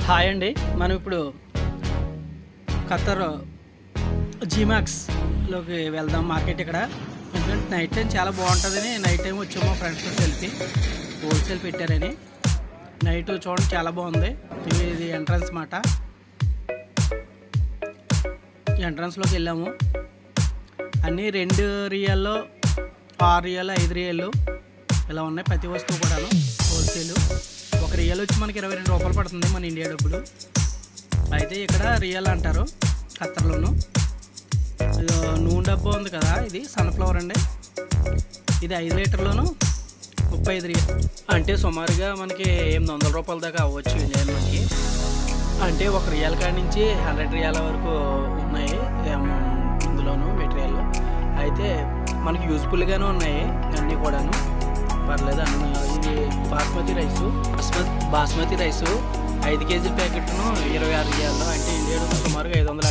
hi అండి మనం ఇప్పుడు ఖత్తర్ జీమాక్స్లోకి వెళ్దాం మార్కెట్ ఇక్కడ ఎందుకంటే నైట్ టైం చాలా బాగుంటుందని నైట్ టైం వచ్చాము మా ఫ్రెండ్స్తో కలిపి హోల్సేల్ పెట్టారని నైట్ చూడండి చాలా బాగుంది ఇది ఇది ఎంట్రన్స్ మాట ఎంట్రన్స్లోకి వెళ్ళాము అన్నీ రెండు రియల్లో ఆరు రియల్ ఐదు రియల్ ఇలా ఉన్నాయి ప్రతి వస్తువు కూడాను హోల్సేల్ ఒక రియల్ వచ్చి మనకి ఇరవై రెండు రూపాయలు పడుతుంది మన ఇండియా డబ్బులు అయితే ఇక్కడ రియల్ అంటారు ఖత్తర్లోను ఇది నూనె డబ్బా ఉంది కదా ఇది సన్ఫ్లవర్ అండి ఇది ఐదు లీటర్లోను ముప్పై ఐదు రియల్ అంటే సుమారుగా మనకి ఎనిమిది వందల రూపాయల దాకా అవ్వచ్చు ఇండియన్ మనకి అంటే ఒక రియల్ కాడి నుంచి హండ్రెడ్ రియాల వరకు ఉన్నాయి ఏం, ఇందులోను మెటీరియల్ అయితే మనకి యూస్ఫుల్గానే ఉన్నాయి అన్నీ కూడాను పర్లేదు అన్న ఇది బాస్మతి రైసు బాస్మతి బాస్మతి రైసు ఐదు కేజీల ప్యాకెట్ను ఇరవై ఆరు రియాలు అంటే ఇండియాలో సుమారుగా ఐదు వందల